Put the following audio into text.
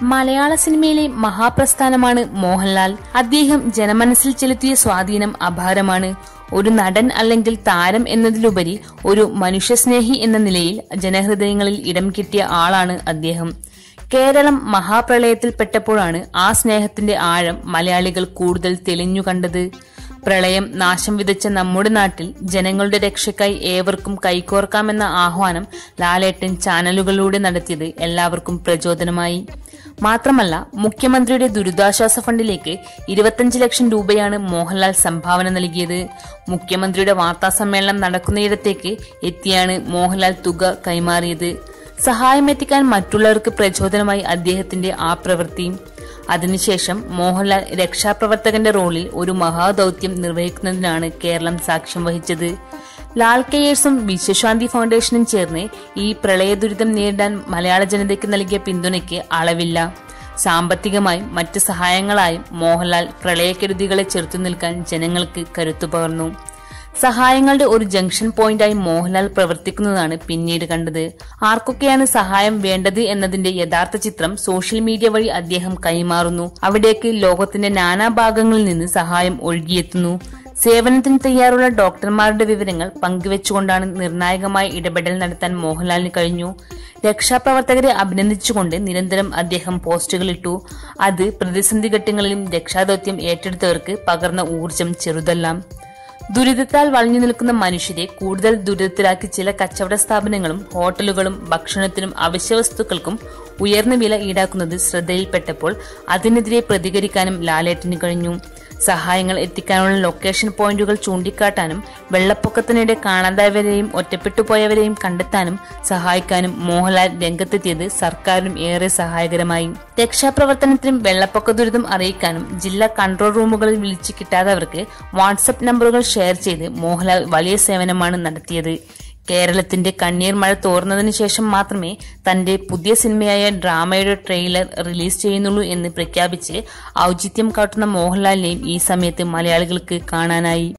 മലയാള സിനിമയിലെ മഹാപ്രസ്ഥാനമാണ് മോഹൻലാൽ അദ്ദേഹം ജനമനസ്സിൽ ചെലുത്തിയ സ്വാധീനം അപാരമാണ് ഒരു നടൻ അല്ലെങ്കിൽ താരം എന്നതിലുപരി ഒരു മനുഷ്യസ്നേഹി എന്ന നിലയിൽ ജനഹൃദയങ്ങളിൽ ഇടം കിട്ടിയ ആളാണ് അദ്ദേഹം കേരളം മഹാപ്രളയത്തിൽപ്പെട്ടപ്പോഴാണ് ആ സ്നേഹത്തിന്റെ ആഴം മലയാളികൾ കൂടുതൽ തെളിഞ്ഞു കണ്ടത് പ്രളയം നാശം വിതച്ച നമ്മുടെ നാട്ടിൽ ജനങ്ങളുടെ രക്ഷയ്ക്കായി ഏവർക്കും കൈകോർക്കാമെന്ന ആഹ്വാനം ലാലേട്ടൻ ചാനലുകളിലൂടെ നടത്തിയത് എല്ലാവർക്കും പ്രചോദനമായി മാത്രമല്ല മുഖ്യമന്ത്രിയുടെ ദുരിതാശ്വാസ ഫണ്ടിലേക്ക് ഇരുപത്തഞ്ച് ലക്ഷം രൂപയാണ് മോഹൻലാൽ സംഭാവന നൽകിയത് മുഖ്യമന്ത്രിയുടെ വാർത്താ സമ്മേളനം നടക്കുന്നയിടത്തേക്ക് എത്തിയാണ് മോഹൻലാൽ തുക കൈമാറിയത് സഹായമെത്തിക്കാൻ മറ്റുള്ളവർക്ക് പ്രചോദനമായി അദ്ദേഹത്തിന്റെ ആ പ്രവൃത്തി അതിനുശേഷം മോഹൻലാൽ രക്ഷാപ്രവർത്തകന്റെ റോളിൽ ഒരു മഹാദൌത്യം നിർവഹിക്കുന്നതിനാണ് കേരളം സാക്ഷ്യം വഹിച്ചത് ലാൽ കെയേഴ്സും വിശ്വശാന്തി ഫൗണ്ടേഷനും ചേർന്ന് ഈ പ്രളയ ദുരിതം നേരിടാൻ മലയാള ജനതയ്ക്ക് നൽകിയ പിന്തുണയ്ക്ക് അളവില്ല സാമ്പത്തികമായും മറ്റ് സഹായങ്ങളായും മോഹൻലാൽ പ്രളയക്കെടുതികളെ ചെറുത്തു നിൽക്കാൻ ജനങ്ങൾക്ക് കരുത്തു പകർന്നു സഹായങ്ങളുടെ ഒരു ജംഗ്ഷൻ പോയിന്റായി മോഹൻലാൽ പ്രവർത്തിക്കുന്നതാണ് പിന്നീട് കണ്ടത് ആർക്കൊക്കെയാണ് സഹായം വേണ്ടത് എന്നതിന്റെ യഥാർത്ഥ ചിത്രം സോഷ്യൽ മീഡിയ വഴി അദ്ദേഹം കൈമാറുന്നു അവിടേക്ക് ലോകത്തിന്റെ നാനാഭാഗങ്ങളിൽ നിന്ന് സഹായം ഒഴുകിയെത്തുന്നു സേവനത്തിന് തയ്യാറുള്ള ഡോക്ടർമാരുടെ വിവരങ്ങൾ പങ്കുവെച്ചുകൊണ്ടാണ് നിർണായകമായ ഇടപെടൽ നടത്താൻ മോഹൻലാലിന് കഴിഞ്ഞു രക്ഷാപ്രവർത്തകരെ അഭിനന്ദിച്ചുകൊണ്ട് നിരന്തരം അദ്ദേഹം പോസ്റ്റുകളിട്ടു അത് പ്രതിസന്ധി ഘട്ടങ്ങളിലും രക്ഷാദൌത്യം ഏറ്റെടുത്തവർക്ക് പകർന്ന ഊർജം ചെറുതല്ല ദുരിതത്താൽ വളഞ്ഞു നിൽക്കുന്ന മനുഷ്യരെ കൂടുതൽ ദുരിതത്തിലാക്കി ചില കച്ചവട സ്ഥാപനങ്ങളും ഹോട്ടലുകളും ഭക്ഷണത്തിനും അവശ്യവസ്തുക്കൾക്കും ഉയർന്ന വില ഈടാക്കുന്നത് ശ്രദ്ധയിൽപ്പെട്ടപ്പോൾ അതിനെതിരെ പ്രതികരിക്കാനും ലാലേട്ടന് കഴിഞ്ഞു സഹായങ്ങൾ എത്തിക്കാനുള്ള ലൊക്കേഷൻ പോയിന്റുകൾ ചൂണ്ടിക്കാട്ടാനും വെള്ളപ്പൊക്കത്തിനിടെ കാണാതായവരെയും ഒറ്റപ്പെട്ടുപോയവരെയും കണ്ടെത്താനും സഹായിക്കാനും മോഹൻലാൽ രംഗത്തെത്തിയത് സർക്കാരിനും ഏറെ സഹായകരമായി രക്ഷാപ്രവർത്തനത്തിനും വെള്ളപ്പൊക്ക ദുരിതം അറിയിക്കാനും ജില്ലാ കൺട്രോൾ റൂമുകളിൽ വിളിച്ചു കിട്ടാത്തവർക്ക് വാട്സപ്പ് നമ്പറുകൾ ഷെയർ ചെയ്ത് മോഹൻലാൽ വലിയ സേവനമാണ് നടത്തിയത് കേരളത്തിന്റെ കണ്ണീർ മഴ തോർന്നതിനു ശേഷം മാത്രമേ തന്റെ പുതിയ സിനിമയായ ഡ്രാമയുടെ ട്രെയിലർ റിലീസ് ചെയ്യുന്നുള്ളൂ എന്ന് പ്രഖ്യാപിച്ച് ഔചിത്യം കാട്ടുന്ന മോഹൻലാലിനെയും ഈ സമയത്ത് മലയാളികൾക്ക് കാണാനായി